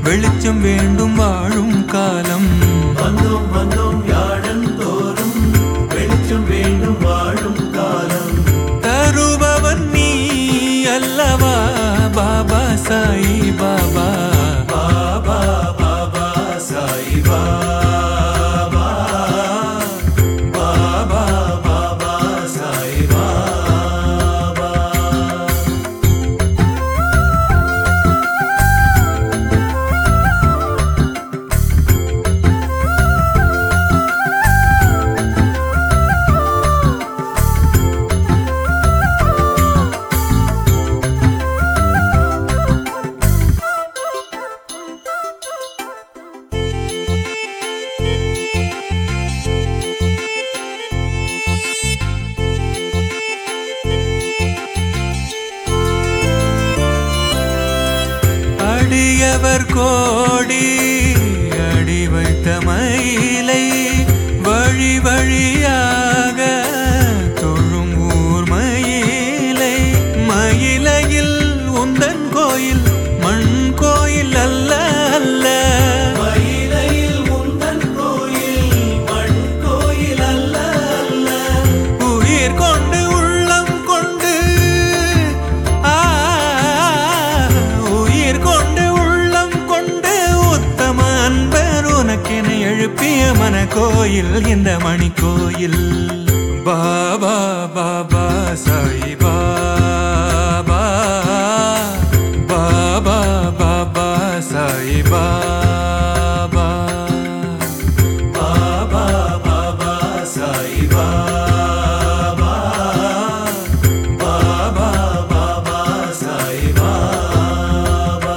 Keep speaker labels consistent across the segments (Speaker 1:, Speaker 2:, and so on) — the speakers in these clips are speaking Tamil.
Speaker 1: வெளிச்சம் வேண்டும் வாழும் காலம்
Speaker 2: வந்தோம் வந்தோம் யாழன் தோறும் வெளிச்சம் வேண்டும் வாழும் காலம்
Speaker 1: தருபவன் நீ அல்லவா பாபா சாய் பாபா
Speaker 2: பாபா பாபா சாய் பாபா பாபா பாபா சாய் பாபா
Speaker 1: அடியவர் கோடி அடி வைத்த மயிலை வழி வழியாக தொழும் ஊர் மயிலை மயிலையில் உந்தன் கோயில் மண் கோயில் அல்ல அல்ல
Speaker 2: மயிலையில் உந்தன் கோயில் மண் கோயில் அல்ல அல்ல
Speaker 1: உயிர் கொண்டு உள்ளம் கொண்டு ஆ, உயிர் கொண்டு உள்ளம் கொண்டு உத்தம அன்பர் உனக்கென எழுப்பிய மன கோயில் இந்த மணி கோயில் பாபா பாபா சாய் பாபா பாபா பாபா சாய் பாபா
Speaker 2: பாபா பாபா சாய் பாபா பாபா பாபா சாய் பாபா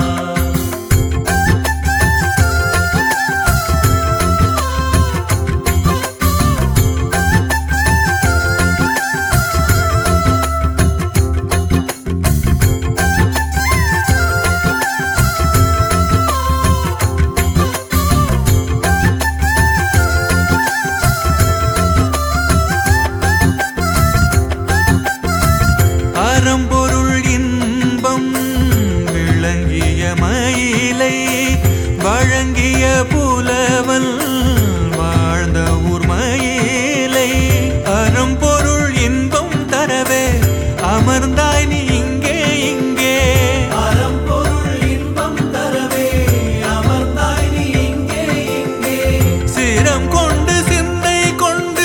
Speaker 1: அறம்பொருள் இன்பம் விளங்கிய மயிலை வழங்கிய புலவல் வாழ்ந்த ஊர் மயிலை அறம்பொருள் இன்பம் தரவே அமர்ந்தாய் நீ இங்கே இங்கே
Speaker 2: அறம்பொருள் இன்பம் தரவே அமர்ந்தாய் நீ இங்கே இங்கே
Speaker 1: சிரம் கொண்டு சிந்தை கொண்டு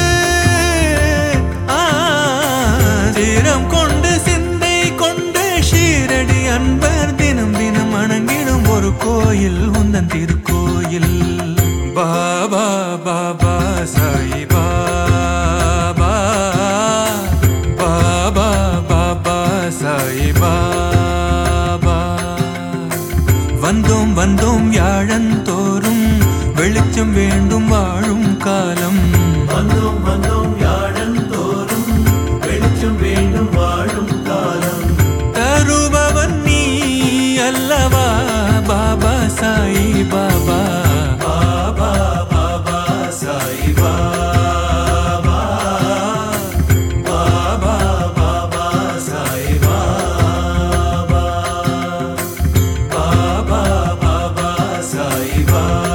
Speaker 1: ஆ, சிரம் கொண்டு சிந்தை கொண்டு ஷீரடி அன்பர் தினம் தினம் வணங்கிடும் ஒரு கோயில் உந்தன் திருக்கோயில் பாபா பாபா சாய் பாபா பாபா பாபா சாய் பாபா வந்தோம் வந்தோம் யாழன் தோறும் வெளிச்சம் வேண்டும் வாழும் காலம்
Speaker 2: வந்தோம் வந்தோம் யாழன் தோறும் வெளிச்சம் வேண்டும் வாழும் காலம்
Speaker 1: தருபவன் நீ அல்லவா பாபா சாய் பாபா
Speaker 2: பாபா பாபா சாய் பாபா பாபா பாபா சாய் பாபா பாபா பாபா சாய் பாபா